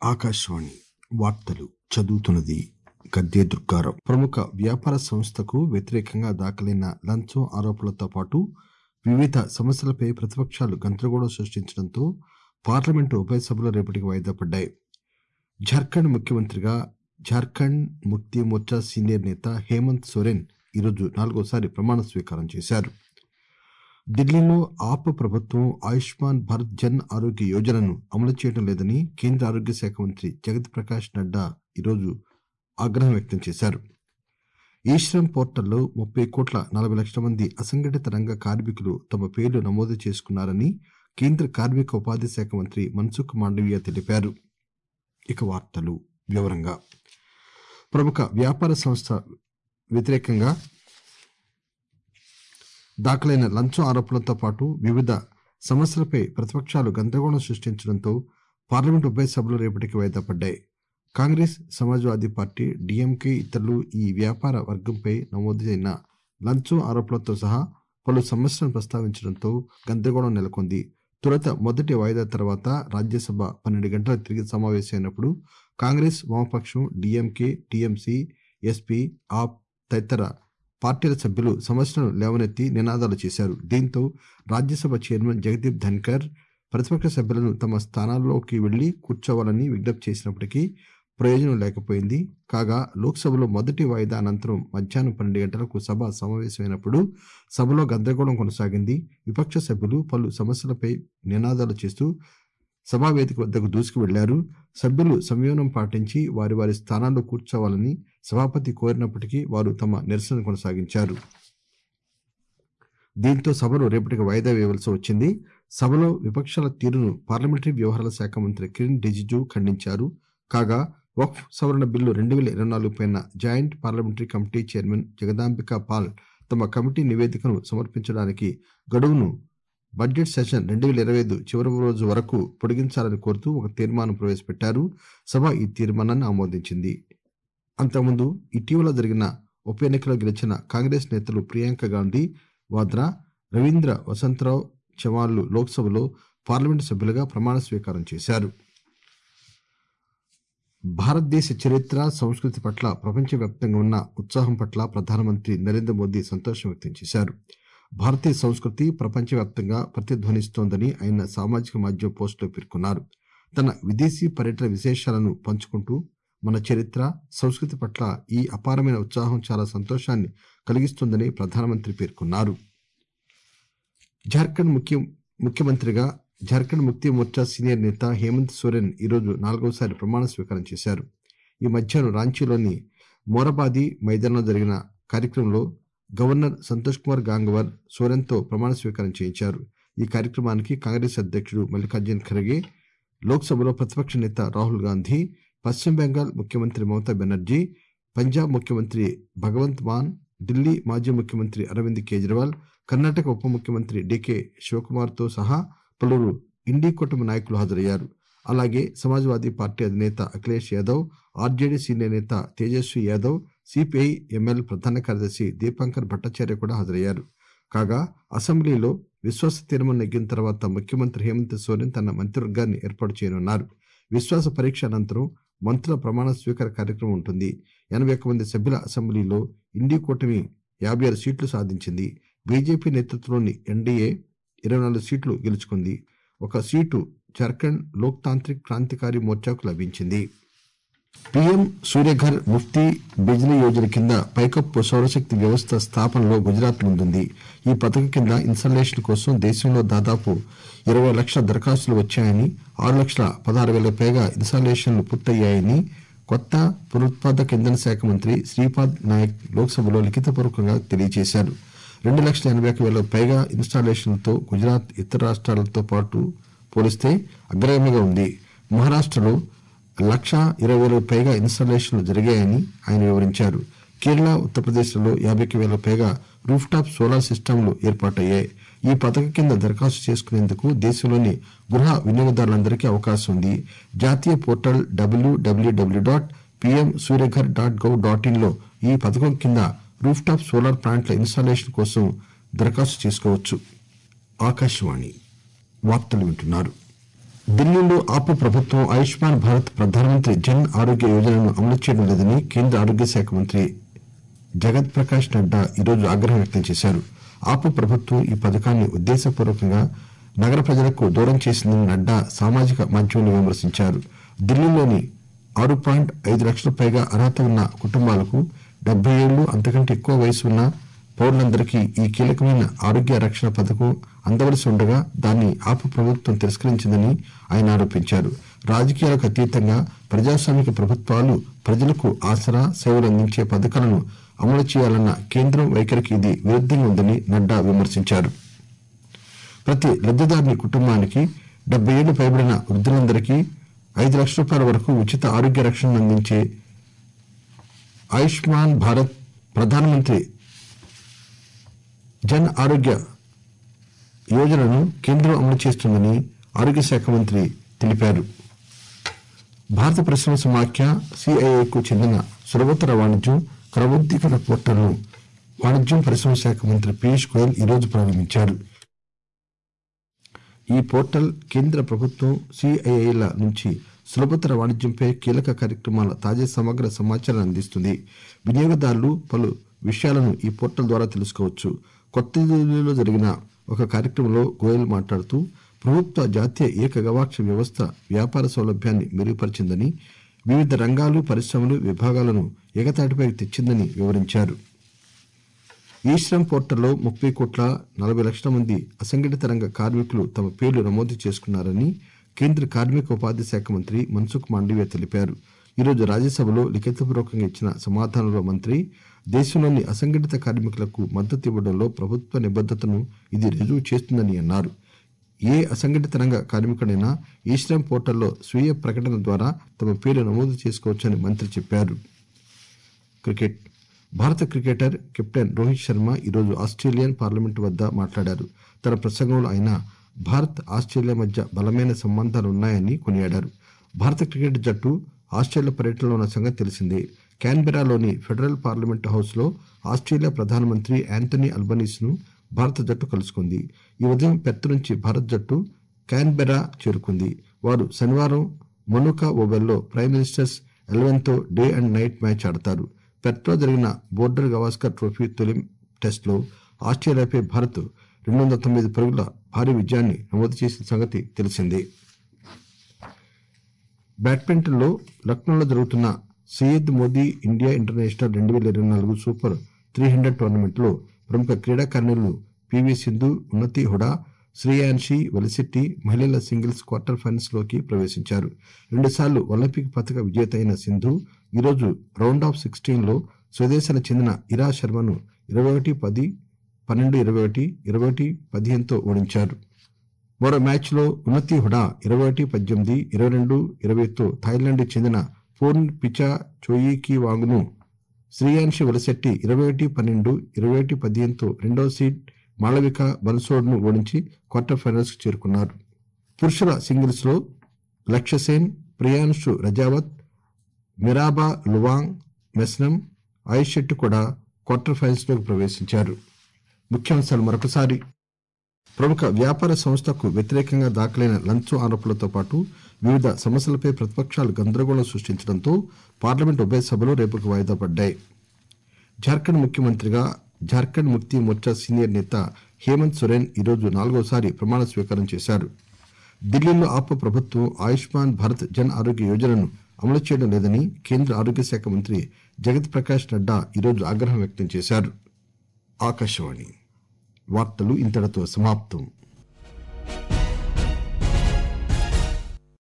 ఆకాశవాణి వార్తలు చదువుతున్నది గద్దే దుర్గారావు ప్రముఖ వ్యాపార సంస్థకు వ్యతిరేకంగా దాఖలైన లంచం ఆరోపణలతో పాటు వివిధ సమస్యలపై ప్రతిపక్షాలు గందరగోళం సృష్టించడంతో పార్లమెంటు ఉభయ సభలు రేపటికి వాయిదా పడ్డాయి జార్ఖండ్ ముఖ్యమంత్రిగా జార్ఖండ్ ముక్తి మోర్చా సీనియర్ నేత హేమంత్ సోరెన్ ఈరోజు నాలుగోసారి ప్రమాణ స్వీకారం చేశారు ఢిల్లీలో ఆప్ ప్రభుత్వం ఆయుష్మాన్ భారత్ జన్ ఆరోగ్య యోజనను అమలు చేయడం లేదని కేంద్ర ఆరోగ్య శాఖ మంత్రి జగత్ ప్రకాష్ నడ్డా ఈరోజు ఆగ్రహం వ్యక్తం చేశారు ఈ శ్రమ్ పోర్టల్లో ముప్పై కోట్ల నలభై లక్షల మంది అసంఘటిత రంగ కార్మికులు తమ పేర్లు నమోదు చేసుకున్నారని కేంద్ర కార్మిక ఉపాధి శాఖ మంత్రి మన్సుఖ్ మాండవీయ తెలిపారు ఇక వార్తలు వివరంగా ప్రముఖ వ్యాపార సంస్థ వ్యతిరేకంగా దాఖలైన లంచం ఆరోపణలతో పాటు వివిధ సమస్యలపై ప్రతిపక్షాలు గందరగోళం సృష్టించడంతో పార్లమెంట్ ఉభయ సభలు రేపటికి వాయిదా పడ్డాయి కాంగ్రెస్ సమాజ్వాదీ పార్టీ డీఎంకే ఇతరులు ఈ వ్యాపార వర్గంపై నమోదైన లంచం ఆరోపణలతో సహా పలు సమస్యలను ప్రస్తావించడంతో గందరగోళం నెలకొంది తొలుత మొదటి వాయిదా తర్వాత రాజ్యసభ పన్నెండు గంటలకు తిరిగి సమావేశమైనప్పుడు కాంగ్రెస్ వామపక్షం డీఎంకే టీఎంసీ ఎస్పీ ఆప్ తదితర పార్టీల సభ్యులు సమస్యలను లేవనెత్తి నినాదాలు చేశారు దీంతో రాజ్యసభ చైర్మన్ జగదీప్ ధన్కర్ ప్రతిపక్ష సభ్యులను తమ స్థానాల్లోకి వెళ్లి కూర్చోవాలని విజ్ఞప్తి చేసినప్పటికీ ప్రయోజనం లేకపోయింది కాగా లోక్సభలో మొదటి వాయిదా అనంతరం మధ్యాహ్నం పన్నెండు గంటలకు సభ సమావేశమైనప్పుడు సభలో గందరగోళం కొనసాగింది విపక్ష సభ్యులు పలు సమస్యలపై నినాదాలు చేస్తూ సభావేదిక వద్దకు దూసుకు వెళ్లారు సభ్యులు సంయమనం పాటించి వారి వారి స్థానాల్లో కూర్చోవాలని సభాపతి కోరినప్పటికీ వారు తమ నిరసన కొనసాగించారు దీంతో సభను రేపటికి వాయిదా వేయవలసి వచ్చింది సభలో విపక్షాల తీరును పార్లమెంటరీ వ్యవహారాల శాఖ మంత్రి కిరణ్ రిజిజు ఖండించారు కాగా వక్ఫ్ సవరణ బిల్లు రెండు వేల ఇరవై నాలుగు పైన joint parliamentary committee chairman Jagdambika Pal తమ కమిటీ నివేదికను సమర్పించడానికి గడువును బడ్జెట్ సెషన్ రెండు వేల ఇరవై ఐదు చివరి రోజు వరకు పొడిగించాలని కోరుతూ ఒక తీర్మానం ప్రవేశపెట్టారు సభ ఈ తీర్మానాన్ని ఆమోదించింది అంతకుముందు ఇటీవల జరిగిన ఉప ఎన్నికలో గెలిచిన కాంగ్రెస్ నేతలు ప్రియాంక గాంధీ వాద్రా రవీంద్ర వసంతరావు చవాన్లు లోక్సభలో పార్లమెంటు సభ్యులుగా ప్రమాణ స్వీకారం చేశారు భారతదేశ చరిత్ర సంస్కృతి పట్ల ప్రపంచవ్యాప్తంగా ఉన్న ఉత్సాహం పట్ల ప్రధానమంత్రి నరేంద్ర మోదీ సంతోషం వ్యక్తం చేశారు భారతీయ సంస్కృతి ప్రపంచవ్యాప్తంగా ప్రతిధ్వనిస్తోందని ఆయన సామాజిక మాధ్యమ పోస్టులో పేర్కొన్నారు తన విదేశీ పర్యటన విశేషాలను పంచుకుంటూ మన చరిత్ర సంస్కృతి పట్ల ఈ అపారమైన ఉత్సాహం చాలా సంతోషాన్ని కలిగిస్తుందని ప్రధానమంత్రి పేర్కొన్నారు జార్ఖండ్ ముఖ్య ముఖ్యమంత్రిగా జార్ఖండ్ ముక్తి మోర్చా సీనియర్ నేత హేమంత్ సోరెన్ ఈరోజు నాలుగవసారి ప్రమాణ స్వీకారం చేశారు ఈ మధ్యాహ్నం రాంచీలోని మోరబాది మైదానంలో జరిగిన కార్యక్రమంలో గవర్నర్ సంతోష్ కుమార్ గాంగవర్ సోరెన్తో ప్రమాణ స్వీకారం చేయించారు ఈ కార్యక్రమానికి కాంగ్రెస్ అధ్యక్షుడు మల్లికార్జున్ ఖర్గే లోక్సభలో ప్రతిపక్ష నేత రాహుల్ గాంధీ పశ్చిమ బెంగాల్ ముఖ్యమంత్రి మమతా బెనర్జీ పంజాబ్ ముఖ్యమంత్రి భగవంత్ మాన్ ఢిల్లీ మాజీ ముఖ్యమంత్రి అరవింద్ కేజ్రీవాల్ కర్ణాటక ఉప ముఖ్యమంత్రి డికే శివకుమార్తో సహా పలువురు ఇండీ కూటమి నాయకులు హాజరయ్యారు అలాగే సమాజ్వాదీ పార్టీ అధినేత అఖిలేష్ యాదవ్ ఆర్జేడీ సీనియర్ నేత తేజస్వి యాదవ్ సిపిఐ ఎంఎల్ ప్రధాన కార్యదర్శి దీపాంకర్ భట్టాచార్య కూడా హాజరయ్యారు కాగా అసెంబ్లీలో విశ్వాస తీర్మానం నెగ్గిన తర్వాత ముఖ్యమంత్రి హేమంత్ సోరెన్ తన మంత్రివర్గాన్ని ఏర్పాటు చేయనున్నారు విశ్వాస పరీక్ష అనంతరం మంత్రుల ప్రమాణ స్వీకార కార్యక్రమం ఉంటుంది ఎనభై ఒక్క మంది సభ్యుల అసెంబ్లీలో ఇండీ కూటమి యాభై ఆరు సీట్లు సాధించింది బీజేపీ నేతృత్వంలోని ఎన్డీఏ ఇరవై నాలుగు సీట్లు గెలుచుకుంది ఒక సీటు జార్ఖండ్ లోక్ తాంత్రిక్ క్రాంతికారి మోర్చాకు లభించింది పీఎం సూర్యఘర్ ముఫ్తీ బిజ్లీ యోజన కింద పైకప్పు సౌరశక్తి వ్యవస్థ స్థాపనలో గుజరాత్ ముందుంది ఈ పథకం కింద ఇన్స్టాలేషన్ కోసం దేశంలో దాదాపు ఇరవై లక్షల దరఖాస్తులు వచ్చాయని ఆరు లక్షల పదహారు వేల పైగా ఇన్స్టాలేషన్లు పూర్తయ్యాయని కొత్త పునరుత్పాదక ఇంధన శాఖ మంత్రి శ్రీపాద్ నాయక్ లోక్సభలో లిఖితపూర్వకంగా తెలియజేశారు రెండు లక్షల ఎనభై ఒక వేల పైగా ఇన్స్టాలేషన్లతో గుజరాత్ ఇతర రాష్ట్రాలతో పాటు పోలిస్తే అగ్రగామిగా ఉంది మహారాష్టలో లక్ష ఇరవై వేలకు పైగా ఇన్స్టాలేషన్లు జరిగాయని ఆయన వివరించారు కేరళ ఉత్తరప్రదేశ్లలో యాభై వేల పైగా రూఫ్ టాప్ సోలార్ సిస్టంలు ఏర్పాటయ్యాయి ఈ పథకం కింద దరఖాస్తు చేసుకునేందుకు దేశంలోని గృహ వినియోగదారులందరికీ అవకాశం ఉంది జాతీయ portal WWW dot PM Suryaghar dot gov dot in లో ఈ పథకం కింద రూఫ్ టాప్ సోలార్ ప్లాంట్ల ఇన్స్టాలేషన్ కోసం దరఖాస్తు చేసుకోవచ్చు ఆకాశవాణి వార్తలు వింటున్నారు ఢిల్లీలో ఆప్ ప్రభుత్వం ఆయుష్మాన్ భారత్ ప్రధానమంత్రి జన్ ఆరోగ్య యోజనను అమలు చేయడం లేదని కేంద్ర ఆరోగ్య శాఖ మంత్రి జగత్ ప్రకాష్ నడ్డా ఈరోజు ఆగ్రహం వ్యక్తం చేశారు ఆప్ ప్రభుత్వం ఈ పథకాన్ని ఉద్దేశపూర్వకంగా నగర ప్రజలకు దూరం చేసిందని నడ్డా సామాజిక మాధ్యమంలో విమర్శించారు ఢిల్లీలోని ఆరు పాయింట్ ఐదు లక్షల పైగా అర్హత ఉన్న కుటుంబాలకు డెబ్బై ఏళ్లు అంతకంటే ఎక్కువ వయసు ఉన్న పౌరులందరికీ ఈ కీలకమైన ఆరోగ్య రక్షణ పథకం అందవలసి ఉండగా దాన్ని ఆపు ప్రభుత్వం తిరస్కరించిందని ఆయన ఆరోపించారు రాజకీయాలకు అతీతంగా ప్రజాస్వామిక ప్రభుత్వాలు ప్రజలకు ఆసరా సేవలు అందించే పథకాలను అమలు చేయాలన్న కేంద్రం వైఖరికి ఇది విరుద్దంగా ఉందని నడ్డా విమర్శించారు ప్రతి లబ్దిదారుని కుటుంబానికి డెబ్బై ఏళ్లు పైబడిన వృద్ధులందరికీ ఐదు లక్షల రూపాయల వరకు ఉచిత ఆరోగ్య రక్షణను అందించే ఆయుష్మాన్ భారత్ ప్రధానమంత్రి జన్ ఆరోగ్య యోజనను కేంద్రం అమలు చేస్తుందని ఆరోగ్య శాఖ మంత్రి తెలిపారు భారత పరిశ్రమ సమాఖ్య సిఐఐకు చెందిన సులభతర వాణిజ్యం క్రమబద్దీకరణ పోర్టల్ను వాణిజ్యం పరిశ్రమ శాఖ మంత్రి పీయూష్ గోయల్ ఈరోజు ప్రారంభించారు ఈ పోర్టల్ కేంద్ర ప్రభుత్వం సిఐఐల నుంచి సులభతర వాణిజ్యంపై కీలక కార్యక్రమాల తాజా సమగ్ర సమాచారాన్ని అందిస్తుంది వినియోగదారులు పలు విషయాలను ఈ పోర్టల్ ద్వారా తెలుసుకోవచ్చు కొత్త ఢిల్లీలో జరిగిన ఒక కార్యక్రమంలో గోయల్ మాట్లాడుతూ ప్రభుత్వ జాతీయ ఏక గవాక్ష వ్యవస్థ వ్యాపార సౌలభ్యాన్ని మెరుగుపరిచిందని వివిధ రంగాలు పరిశ్రమలు విభాగాలను ఏకతాటిపైకి తెచ్చిందని వివరించారు ఈ శ్రమ్ పోర్టల్లో ముప్పై కోట్ల నలభై లక్షల మంది అసంఘటిత రంగ కార్మికులు తమ పేర్లు నమోదు చేసుకున్నారని కేంద్ర కార్మిక ఉపాధి శాఖ మంత్రి మన్సుఖ్ మాండవీయ తెలిపారు ఈరోజు రాజ్యసభలో లిఖితపూర్వకంగా ఇచ్చిన సమాధానంలో మంత్రి దేశంలోని అసంఘటిత కార్మికులకు మద్దతు ఇవ్వడంలో ప్రభుత్వ నిబద్దతను ఇది రుజువు చేస్తుందని అన్నారు ఏ అసంఘటిత రంగ కార్మికుడైనా ఈ శ్రమ్ పోర్టల్లో స్వీయ ప్రకటన ద్వారా తమ పేరు నమోదు చేసుకోవచ్చని మంత్రి చెప్పారు క్రికెట్ భారత క్రికెటర్ కెప్టెన్ రోహిత్ శర్మ ఈరోజు ఆస్ట్రేలియన్ పార్లమెంటు వద్ద మాట్లాడారు తన ప్రసంగంలో ఆయన భారత్ ఆస్ట్రేలియా మధ్య బలమైన సంబంధాలు ఉన్నాయని కొనియాడారు భారత క్రికెట్ జట్టు ఆస్ట్రేలియా పర్యటనలో ఉన్న సంగతి తెలిసిందే క్యాన్బెరాలోని ఫెడరల్ పార్లమెంట్ హౌస్ లో ఆస్ట్రేలియా ప్రధానమంత్రి యాంటనీ అల్బనీస్ ను భారత జట్టు కలుసుకుంది ఈ ఉదయం పెర్త్ నుంచి భారత జట్టు క్యాన్బెరా చేరుకుంది వారు శనివారం మొనుకా ఓవెల్లో ప్రైమ్ మినిస్టర్స్ ఎలెవెన్ తో డే అండ్ నైట్ మ్యాచ్ ఆడతారు పెర్త్లో జరిగిన బోర్డర్ గవాస్కర్ ట్రోఫీ తొలి టెస్టులో ఆస్ట్రేలియాపై భారత్ రెండు వందల తొమ్మిది పరుగుల భారీ విజయాన్ని నమోదు చేసిన సంగతి తెలిసిందే బ్యాడ్మింటన్ లో లక్నోలో జరుగుతున్న సయ్యద్ మోదీ ఇండియా ఇంటర్నేషనల్ రెండు వేల ఇరవై నాలుగు సూపర్ త్రీ హండ్రెడ్ టోర్నమెంట్ లో ప్రముఖ క్రీడాకారిణులు పివి సింధు ఉన్నతి హుడా శ్రేయాన్షి వలిశెట్టి మహిళల సింగిల్స్ క్వార్టర్ ఫైనల్స్ లోకి ప్రవేశించారు రెండుసార్లు ఒలింపిక్ పథక విజేత అయిన సింధు ఈరోజు రౌండ్ ఆఫ్ సిక్స్టీన్ లో స్వదేశానికి చెందిన ఇరా శర్మను ఇరవై ఒకటి పది పన్నెండు ఇరవై ఒకటి ఇరవై ఒకటి పదిహేనుతో ఓడించారు మరో మ్యాచ్ లో ఉన్నతి హుడా ఇరవై ఒకటి పద్దెనిమిది ఇరవై రెండు ఇరవైతో థాయిలాండ్ చెందిన పూర్న్ పిచా చోయికి వాంగ్ను శ్రీయాన్షి వలసెట్టి ఇరవై ఒకటి పన్నెండు ఇరవై ఒకటి పదిహేనుతో రెండవ సీడ్ మాళవిక బన్సోడ్ ను ఓడించి క్వార్టర్ ఫైనల్స్ కు చేరుకున్నారు పురుషుల సింగిల్స్ లో లక్ష్యసేన్ ప్రియాంశు రజావత్ మిరాబా లువాంగ్ మెస్నం ఆయుష్ శెట్టి కూడా క్వార్టర్ ఫైనల్స్ లోకి ప్రవేశించారు ముఖ్యాంశాలు మరొకసారి ప్రముఖ వ్యాపార సంస్థకు వ్యతిరేకంగా దాఖలైన లంచం ఆరోపణలతో పాటు వివిధ సమస్యలపై ప్రతిపక్షాలు గందరగోళం సృష్టించడంతో పార్లమెంట్ ఉభయ సభలు రేపుకు వాయిదా పడ్డాయి జార్ఖండ్ ముఖ్యమంత్రిగా జార్ఖండ్ ముక్తి మోర్చా సీనియర్ నేత హేమంత్ సొరెన్ ఈరోజు నాలుగోసారి ప్రమాణ స్వీకారం చేశారు ఢిల్లీలో ఆప్ ప్రభుత్వం ఆయుష్మాన్ భారత్ జన్ ఆరోగ్య యోజనను అమలు చేయడం లేదని కేంద్ర ఆరోగ్య శాఖ మంత్రి జగత్ ప్రకాష్ నడ్డా ఈరోజు ఆగ్రహం వ్యక్తం చేశారు ఆకాశవాణి వార్తలు ఇంతటితో సమాప్తం